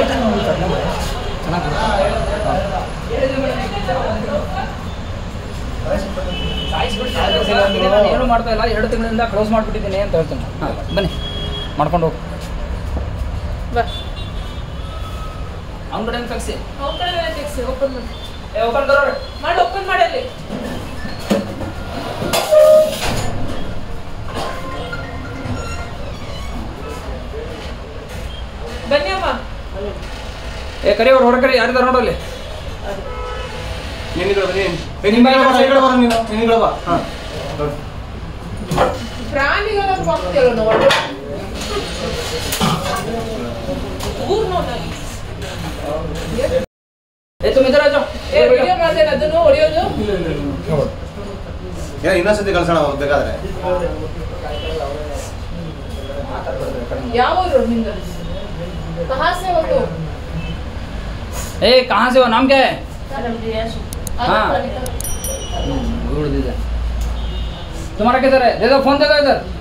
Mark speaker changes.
Speaker 1: ನಾನು ಏನು ಮಾಡ್ತಾ ಇಲ್ಲ ಎರಡು ತಿಂಗಳಿಂದ ಕ್ಲೋಸ್ ಮಾಡಿಬಿಟ್ಟಿದ್ದೀನಿ ಅಂತ ಹೇಳ್ತೀನಿ ಹಾಂ ಬನ್ನಿ ಮಾಡ್ಕೊಂಡು ಹೋಗಿ
Speaker 2: ಬಾ
Speaker 1: ಅವ್ನ ಕಡೆ ತೆಗ್ಸಿ
Speaker 2: ಓಪನ್ ಮಾಡಿ ಓಪನ್ ಮಾಡಿ
Speaker 1: ಏ ಓಪನ್ ಬರೋರು
Speaker 2: ಮಾಡಿ ಓಪನ್ ಮಾಡಲ್ಲಿ ಬನ್ನಿ ಅಮ್ಮ
Speaker 1: ಏ ಕರಿ ಅವ್ರು ಹೊರಕರಿ ಯಾರಿದಾರ ನೋಡಲ್ಲಿ
Speaker 2: ಪ್ರಾಣಿಗಳ ಹೋಗ್ತಿಲ್ಲ ನೋಡಿ ಊರ್ ನೋಡಿ
Speaker 1: ಏ ತುಮ್ ಇದರ ಆಜೋ
Speaker 2: ಏ ವಿಡಿಯೋ ಮಾಡ್ತೇನೆ ಅದನ್ನು ಹೊಡೆಯೋದು
Speaker 3: ಏನೋ ಇನ್ನೊಂದ್ಸತಿ ಕಳ್ಸೋಣ ಬೇಕಾದ್ರೆ
Speaker 2: ಯಾವ ಊರು ನಿಂದು ಕಹಾಸೆ ಹೋಗು
Speaker 1: ए कहाँ से हो नाम क्या है हाँ।
Speaker 2: हाँ
Speaker 1: उड़ दीजिए तुम्हारा किधर है दे दो फोन दे दो इधर